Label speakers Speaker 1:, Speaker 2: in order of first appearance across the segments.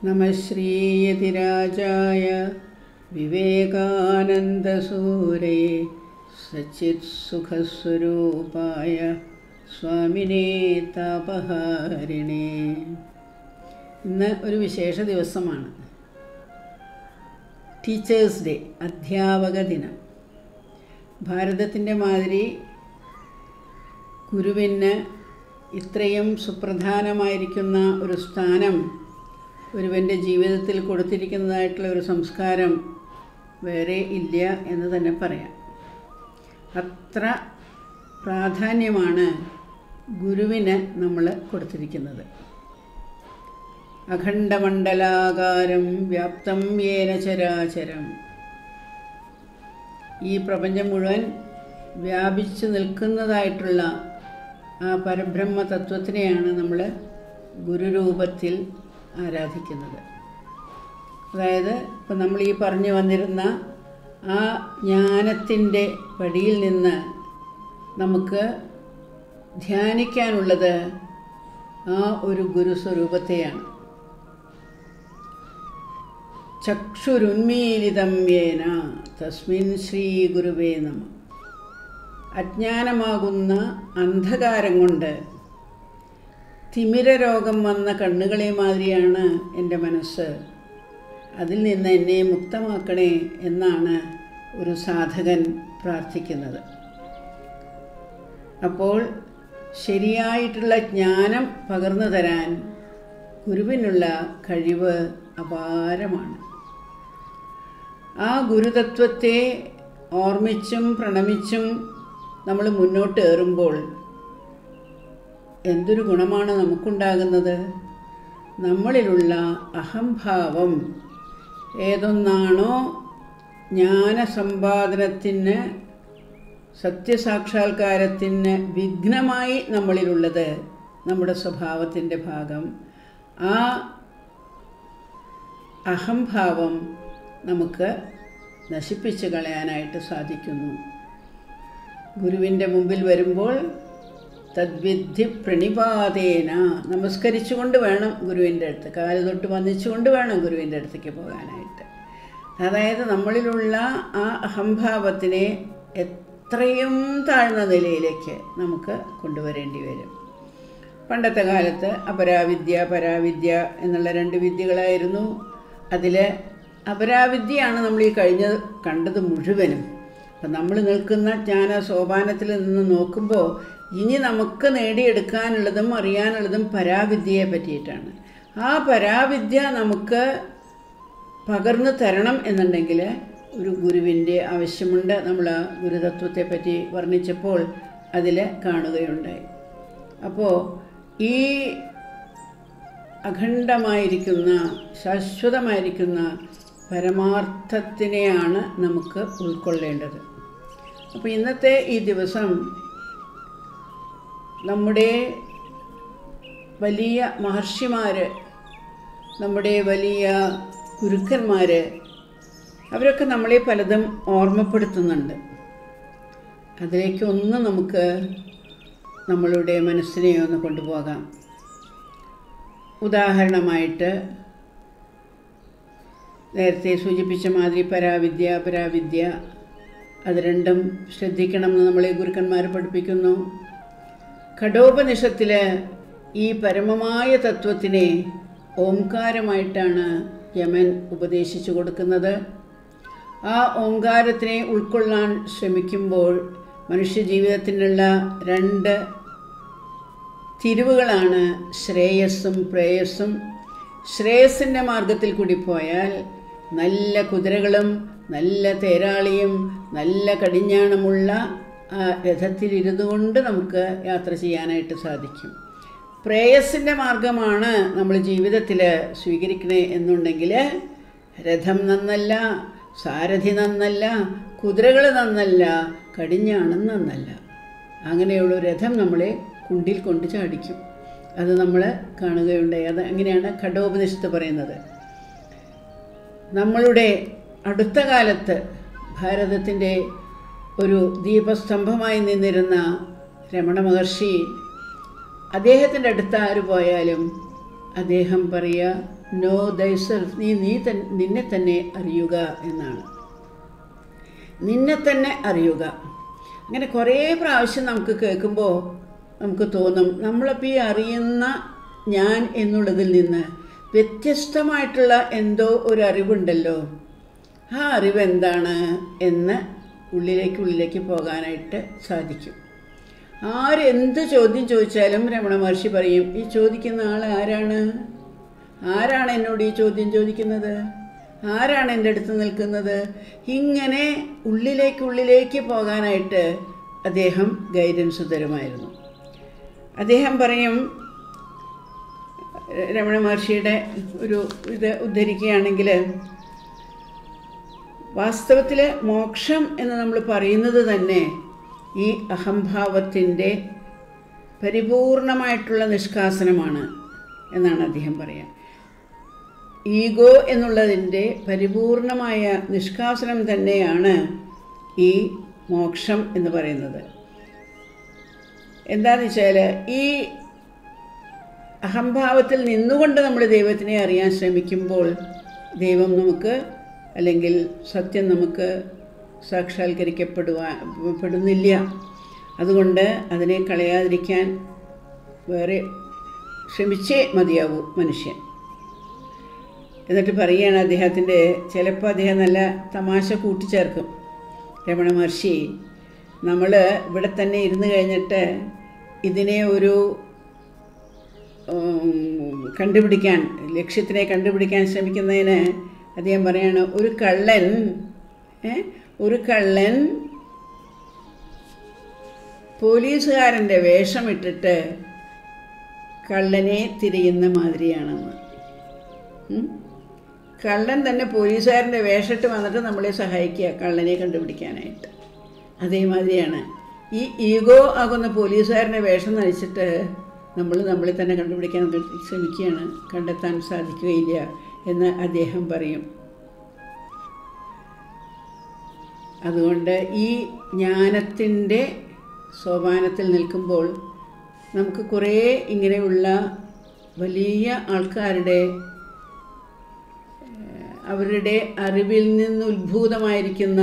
Speaker 1: നമ ശ്രീയതിരാജായ വിവേകാനന്ദസൂരേ സച്ചിത് സുഖസ്വരൂപായ സ്വാമിനേ താപഹാരിണേ ഇന്ന് ഒരു വിശേഷ ദിവസമാണ് ടീച്ചേഴ്സ് ഡേ അധ്യാപക ദിനം ഭാരതത്തിൻ്റെ മാതിരി ഗുരുവിന് ഇത്രയും സുപ്രധാനമായിരിക്കുന്ന ഒരു സ്ഥാനം ഒരുവൻ്റെ ജീവിതത്തിൽ കൊടുത്തിരിക്കുന്നതായിട്ടുള്ള ഒരു സംസ്കാരം വേറെ ഇല്ല എന്ന് തന്നെ പറയാം അത്ര പ്രാധാന്യമാണ് ഗുരുവിന് നമ്മൾ കൊടുത്തിരിക്കുന്നത് അഖണ്ഡമണ്ഡലാകാരം വ്യാപ്തം ഏന ചരാചരം ഈ പ്രപഞ്ചം മുഴുവൻ വ്യാപിച്ചു നിൽക്കുന്നതായിട്ടുള്ള ആ പരബ്രഹ്മ തത്വത്തിനെയാണ് നമ്മൾ ഗുരുരൂപത്തിൽ ആരാധിക്കുന്നത് അതായത് ഇപ്പം നമ്മൾ ഈ പറഞ്ഞു വന്നിരുന്ന ആ ജ്ഞാനത്തിൻ്റെ പടിയിൽ നിന്ന് നമുക്ക് ധ്യാനിക്കാനുള്ളത് ആ ഒരു ഗുരുസ്വരൂപത്തെയാണ് ചക്ഷുരുന്മീലിതം യേന തസ്മിൻ ശ്രീ ഗുരുവേ നമ അജ്ഞാനമാകുന്ന അന്ധകാരം കൊണ്ട് തിമിര രോഗം വന്ന കണ്ണുകളെ മാതിരിയാണ് എൻ്റെ മനസ്സ് അതിൽ നിന്ന് എന്നെ മുക്തമാക്കണേ എന്നാണ് ഒരു സാധകൻ പ്രാർത്ഥിക്കുന്നത് അപ്പോൾ ശരിയായിട്ടുള്ള ജ്ഞാനം പകർന്നു തരാൻ ഗുരുവിനുള്ള കഴിവ് അപാരമാണ് ആ ഗുരുതത്വത്തെ ഓർമ്മിച്ചും പ്രണമിച്ചും നമ്മൾ മുന്നോട്ട് ഏറുമ്പോൾ എന്തൊരു ഗുണമാണ് നമുക്കുണ്ടാകുന്നത് നമ്മളിലുള്ള അഹംഭാവം ഏതൊന്നാണോ ജ്ഞാനസമ്പാദനത്തിന് സത്യസാക്ഷാത്കാരത്തിന് വിഘ്നമായി നമ്മളിലുള്ളത് നമ്മുടെ സ്വഭാവത്തിൻ്റെ ഭാഗം ആ അഹംഭാവം നമുക്ക് നശിപ്പിച്ച് കളയാനായിട്ട് സാധിക്കുന്നു ഗുരുവിൻ്റെ മുമ്പിൽ വരുമ്പോൾ തദ്വിധി പ്രണിപാതേന നമസ്കരിച്ചുകൊണ്ട് വേണം ഗുരുവിൻ്റെ അടുത്ത് കാല് തൊട്ട് വന്നിച്ചുകൊണ്ട് വേണം ഗുരുവിൻ്റെ അടുത്തേക്ക് പോകാനായിട്ട് അതായത് നമ്മളിലുള്ള ആ അഹംഭാവത്തിനെ എത്രയും താഴ്ന്ന നിലയിലേക്ക് നമുക്ക് കൊണ്ടുവരേണ്ടി വരും പണ്ടത്തെ കാലത്ത് അപരാവിദ്യ പരാവിദ്യ എന്നുള്ള രണ്ട് വിദ്യകളായിരുന്നു അതിൽ അപരാവിദ്യയാണ് നമ്മൾ ഈ കഴിഞ്ഞ കണ്ടത് മുഴുവനും അപ്പം നമ്മൾ നിൽക്കുന്ന ജ്ഞാന സോപാനത്തിൽ നിന്ന് നോക്കുമ്പോൾ ഇനി നമുക്ക് നേടിയെടുക്കാനുള്ളതും അറിയാനുള്ളതും പരാവിദ്യയെ പറ്റിയിട്ടാണ് ആ പരാവിദ്യ നമുക്ക് പകർന്നു തരണം എന്നുണ്ടെങ്കിൽ ഒരു ഗുരുവിൻ്റെ ആവശ്യമുണ്ട് നമ്മൾ ആ ഗുരുതത്വത്തെ പറ്റി വർണ്ണിച്ചപ്പോൾ അതിൽ കാണുകയുണ്ടായി അപ്പോൾ ഈ അഖണ്ഡമായിരിക്കുന്ന ശാശ്വതമായിരിക്കുന്ന പരമാർത്ഥത്തിനെയാണ് നമുക്ക് ഉൾക്കൊള്ളേണ്ടത് അപ്പോൾ ഇന്നത്തെ ഈ ദിവസം നമ്മുടെ വലിയ മഹർഷിമാർ നമ്മുടെ വലിയ ഗുരുക്കന്മാർ അവരൊക്കെ നമ്മളെ പലതും ഓർമ്മപ്പെടുത്തുന്നുണ്ട് അതിലേക്ക് ഒന്ന് നമുക്ക് നമ്മളുടെ മനസ്സിനെ ഒന്ന് കൊണ്ടുപോകാം ഉദാഹരണമായിട്ട് നേരത്തെ സൂചിപ്പിച്ച മാതിരി പരാവിദ്യ അപരാവിദ്യ അത് രണ്ടും ശ്രദ്ധിക്കണമെന്ന് നമ്മളെ ഗുരുക്കന്മാർ പഠിപ്പിക്കുന്നു ഘടോപനിഷത്തിൽ ഈ പരമമായ തത്വത്തിനെ ഓംകാരമായിട്ടാണ് യമൻ ഉപദേശിച്ചു കൊടുക്കുന്നത് ആ ഓംകാരത്തിനെ ഉൾക്കൊള്ളാൻ ശ്രമിക്കുമ്പോൾ മനുഷ്യജീവിതത്തിനുള്ള രണ്ട് തിരിവുകളാണ് ശ്രേയസ്സും പ്രേയസ്സും ശ്രേയസ്സിൻ്റെ മാർഗത്തിൽ കൂടി പോയാൽ നല്ല കുതിരകളും നല്ല തേരാളിയും നല്ല കടിഞ്ഞാണമുള്ള രഥത്തിലിരുന്നു കൊണ്ട് നമുക്ക് യാത്ര ചെയ്യാനായിട്ട് സാധിക്കും പ്രേയസിൻ്റെ മാർഗമാണ് നമ്മൾ ജീവിതത്തിൽ സ്വീകരിക്കണേ എന്നുണ്ടെങ്കിൽ രഥം നന്നല്ല സാരഥി നന്നല്ല കുതിരകൾ നന്നല്ല കടിഞ്ഞാണം നന്നല്ല അങ്ങനെയുള്ള രഥം നമ്മളെ കുണ്ടിൽ കൊണ്ട് ചാടിക്കും അത് നമ്മൾ കാണുകയുണ്ടായി അത് അങ്ങനെയാണ് ഖഡോപനിഷത്ത് പറയുന്നത് നമ്മളുടെ അടുത്ത കാലത്ത് ഭാരതത്തിൻ്റെ ഒരു ദീപസ്തംഭമായി നിന്നിരുന്ന രമണ മഹർഷി അദ്ദേഹത്തിൻ്റെ അടുത്ത് ആര് പോയാലും അദ്ദേഹം പറയുക നോ ദൈസെൽഫ് നീ നീ തൻ നിന്നെ തന്നെ അറിയുക എന്നാണ് നിന്നെ തന്നെ അറിയുക അങ്ങനെ കുറേ പ്രാവശ്യം നമുക്ക് കേൾക്കുമ്പോൾ നമുക്ക് തോന്നും നമ്മളിപ്പോൾ ഈ അറിയുന്ന ഞാൻ എന്നുള്ളതിൽ നിന്ന് വ്യത്യസ്തമായിട്ടുള്ള എന്തോ ഒരു അറിവുണ്ടല്ലോ ആ അറിവ് എന്താണ് എന്ന് ഉള്ളിലേക്ക് ഉള്ളിലേക്ക് പോകാനായിട്ട് സാധിക്കും ആരെന്ത് ചോദ്യം ചോദിച്ചാലും രമണ മഹർഷി പറയും ഈ ചോദിക്കുന്ന ആൾ ആരാണ് ആരാണ് എന്നോട് ഈ ചോദ്യം ചോദിക്കുന്നത് ആരാണ് എൻ്റെ അടുത്ത് നിൽക്കുന്നത് ഇങ്ങനെ ഉള്ളിലേക്ക് ഉള്ളിലേക്ക് പോകാനായിട്ട് അദ്ദേഹം ഗൈഡൻസ് തരുമായിരുന്നു അദ്ദേഹം പറയും രമണ മഹർഷിയുടെ ഒരു ഇത് ഉദ്ധരിക്കുകയാണെങ്കിൽ വാസ്തവത്തിൽ മോക്ഷം എന്ന് നമ്മൾ പറയുന്നത് തന്നെ ഈ അഹംഭാവത്തിൻ്റെ പരിപൂർണമായിട്ടുള്ള നിഷ്കാസനമാണ് എന്നാണ് അദ്ദേഹം പറയുക ഈഗോ എന്നുള്ളതിൻ്റെ പരിപൂർണമായ നിഷ്കാസനം തന്നെയാണ് ഈ മോക്ഷം എന്ന് പറയുന്നത് എന്താണെന്ന് വെച്ചാൽ ഈ അഹംഭാവത്തിൽ നിന്നുകൊണ്ട് നമ്മൾ ദൈവത്തിനെ അറിയാൻ ശ്രമിക്കുമ്പോൾ ദൈവം നമുക്ക് അല്ലെങ്കിൽ സത്യം നമുക്ക് സാക്ഷാത്കരിക്കപ്പെടുവാൻ പെടുന്നില്ല അതുകൊണ്ട് അതിനെ കളയാതിരിക്കാൻ വേറെ ശ്രമിച്ചേ മതിയാവൂ മനുഷ്യൻ എന്നിട്ട് പറയുകയാണ് അദ്ദേഹത്തിൻ്റെ ചിലപ്പോൾ അദ്ദേഹം നല്ല തമാശ കൂട്ടിച്ചേർക്കും രമണ മഹർഷി നമ്മൾ ഇവിടെ തന്നെ ഇരുന്ന് കഴിഞ്ഞിട്ട് ഇതിനെ ഒരു കണ്ടുപിടിക്കാൻ ലക്ഷ്യത്തിനെ കണ്ടുപിടിക്കാൻ ശ്രമിക്കുന്നതിന് അദ്ദേഹം പറയാണ് ഒരു കള്ളൻ ഒരു കള്ളൻ പോലീസുകാരൻ്റെ വേഷമിട്ടിട്ട് കള്ളനെ തിരയുന്ന മാതിരിയാണെന്ന് കള്ളൻ തന്നെ പോലീസുകാരൻ്റെ വേഷമിട്ട് വന്നിട്ട് നമ്മളെ സഹായിക്കുക കള്ളനെ കണ്ടുപിടിക്കാനായിട്ട് അതേമാതിരിയാണ് ഈ ഈഗോ ആകുന്ന പോലീസുകാരൻ്റെ വേഷം നയിച്ചിട്ട് നമ്മൾ നമ്മളെ തന്നെ കണ്ടുപിടിക്കാൻ ശ്രമിക്കുകയാണ് കണ്ടെത്താൻ സാധിക്കുകയില്ല എന്ന് അദ്ദേഹം പറയും അതുകൊണ്ട് ഈ ജ്ഞാനത്തിൻ്റെ സോപാനത്തിൽ നിൽക്കുമ്പോൾ നമുക്ക് കുറേ ഇങ്ങനെയുള്ള വലിയ ആൾക്കാരുടെ അവരുടെ അറിവിൽ നിന്ന് ഉത്ഭൂതമായിരിക്കുന്ന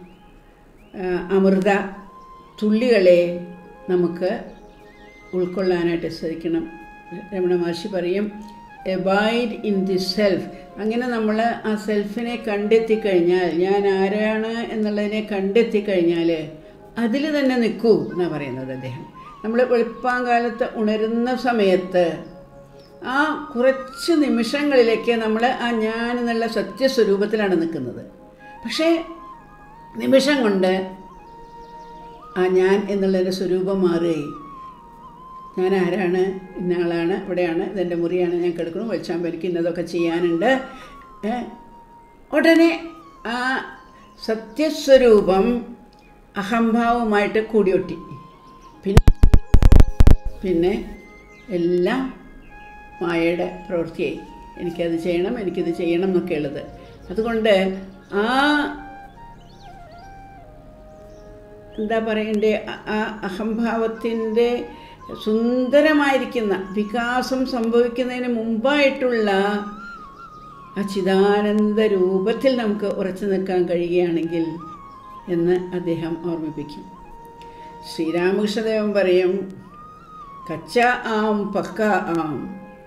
Speaker 1: അമൃത തുള്ളികളെ നമുക്ക് ഉൾക്കൊള്ളാനായിട്ട് സാധിക്കണം രമണ മഹർഷി പറയും എബൈഡ് ഇൻ ദി സെൽഫ് അങ്ങനെ നമ്മൾ ആ സെൽഫിനെ കണ്ടെത്തിക്കഴിഞ്ഞാൽ ഞാൻ ആരാണ് എന്നുള്ളതിനെ കണ്ടെത്തിക്കഴിഞ്ഞാൽ അതിൽ തന്നെ നിൽക്കൂ എന്നാണ് പറയുന്നത് അദ്ദേഹം നമ്മൾ വെളുപ്പാങ്കാലത്ത് ഉണരുന്ന സമയത്ത് ആ കുറച്ച് നിമിഷങ്ങളിലേക്ക് നമ്മൾ ആ ഞാൻ എന്നുള്ള സത്യസ്വരൂപത്തിലാണ് നിൽക്കുന്നത് പക്ഷേ നിമിഷം കൊണ്ട് ആ ഞാൻ എന്നുള്ളതിൻ്റെ സ്വരൂപം മാറുകയും ഞാൻ ആരാണ് ഇന്ന ആളാണ് ഇവിടെയാണ് ഇതെൻ്റെ മുറിയാണ് ഞാൻ കിടക്കണം വെച്ചാൽ എനിക്ക് ഇന്നതൊക്കെ ചെയ്യാനുണ്ട് ഉടനെ ആ സത്യസ്വരൂപം അഹംഭാവമായിട്ട് കൂടിയൊട്ടി പിന്നെ പിന്നെ എല്ലാം മായയുടെ പ്രവൃത്തിയായി എനിക്കത് ചെയ്യണം എനിക്കിത് ചെയ്യണം എന്നൊക്കെ ഉള്ളത് അതുകൊണ്ട് ആ എന്താ പറയണ്ടേ ആ അഹംഭാവത്തിൻ്റെ സുന്ദരമായിരിക്കുന്ന വികാസം സംഭവിക്കുന്നതിന് മുമ്പായിട്ടുള്ള ആ ചിദാനന്ദ രൂപത്തിൽ നമുക്ക് ഉറച്ചു നിൽക്കാൻ കഴിയുകയാണെങ്കിൽ എന്ന് അദ്ദേഹം ഓർമ്മിപ്പിക്കും ശ്രീരാമകൃഷ്ണദേവൻ പറയും കച്ച ആം പക്ക ആം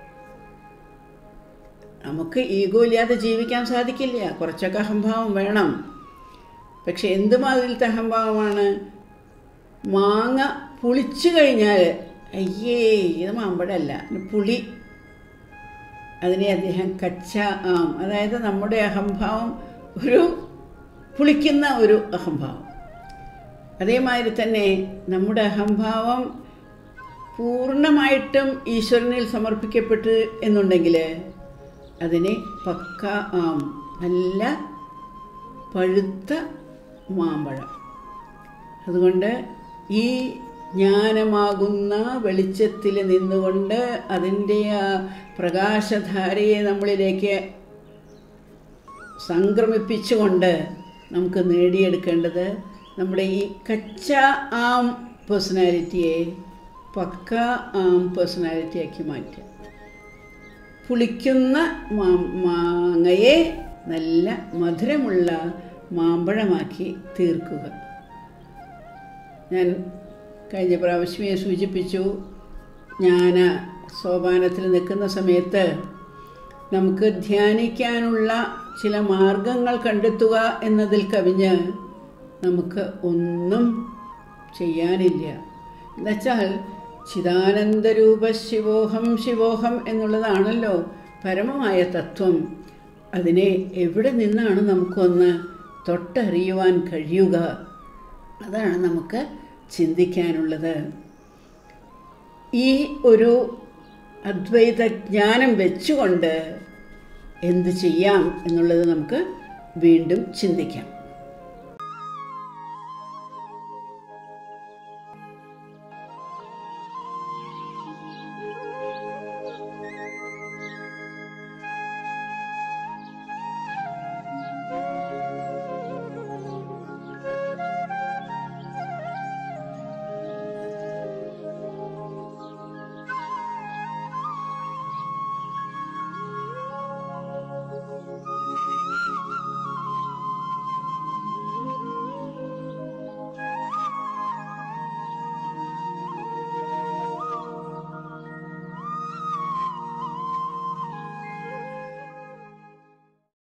Speaker 1: നമുക്ക് ഈഗോ ഇല്ലാതെ ജീവിക്കാൻ സാധിക്കില്ല കുറച്ചൊക്കെ അഹംഭാവം വേണം പക്ഷെ എന്തുമാതിരിലത്തെ അഹംഭാവമാണ് മാങ്ങ പുളിച്ചു കഴിഞ്ഞാൽ അയ്യേ ഇത് മാമ്പഴമല്ല പുളി അതിനെ അദ്ദേഹം കച്ച ആം അതായത് നമ്മുടെ അഹംഭാവം ഒരു പുളിക്കുന്ന ഒരു അഹംഭാവം അതേമാതിരി തന്നെ നമ്മുടെ അഹംഭാവം പൂർണ്ണമായിട്ടും ഈശ്വരനിൽ സമർപ്പിക്കപ്പെട്ട് എന്നുണ്ടെങ്കിൽ അതിനെ പക്ക ആം നല്ല പഴുത്ത മാമ്പഴം അതുകൊണ്ട് ഈ ജ്ഞാനമാകുന്ന വെളിച്ചത്തിൽ നിന്നുകൊണ്ട് അതിൻ്റെ ആ പ്രകാശധാരയെ നമ്മളിലേക്ക് സംക്രമിപ്പിച്ചുകൊണ്ട് നമുക്ക് നേടിയെടുക്കേണ്ടത് നമ്മുടെ ഈ കച്ച ആം പേഴ്സണാലിറ്റിയെ പക്ക ആം പേഴ്സണാലിറ്റിയാക്കി മാറ്റുക പുളിക്കുന്ന മാ- മാങ്ങയെ നല്ല മധുരമുള്ള മാമ്പഴമാക്കി തീർക്കുക ഞാൻ കഴിഞ്ഞ പ്രാവശ്യമേ സൂചിപ്പിച്ചു ഞാൻ സോപാനത്തിൽ നിൽക്കുന്ന സമയത്ത് നമുക്ക് ധ്യാനിക്കാനുള്ള ചില മാർഗങ്ങൾ കണ്ടെത്തുക എന്നതിൽ കവിഞ്ഞ് നമുക്ക് ഒന്നും ചെയ്യാനില്ല എന്നുവെച്ചാൽ ചിദാനന്ദരൂപ ശിവോഹം ശിവോഹം എന്നുള്ളതാണല്ലോ പരമമായ തത്വം അതിനെ എവിടെ നിന്നാണ് നമുക്കൊന്ന് തൊട്ടറിയുവാൻ കഴിയുക അതാണ് നമുക്ക് ചിന്തിക്കാനുള്ളത് ഈ ഒരു അദ്വൈത ജ്ഞാനം വെച്ചുകൊണ്ട് എന്ത് ചെയ്യാം എന്നുള്ളത് നമുക്ക് വീണ്ടും ചിന്തിക്കാം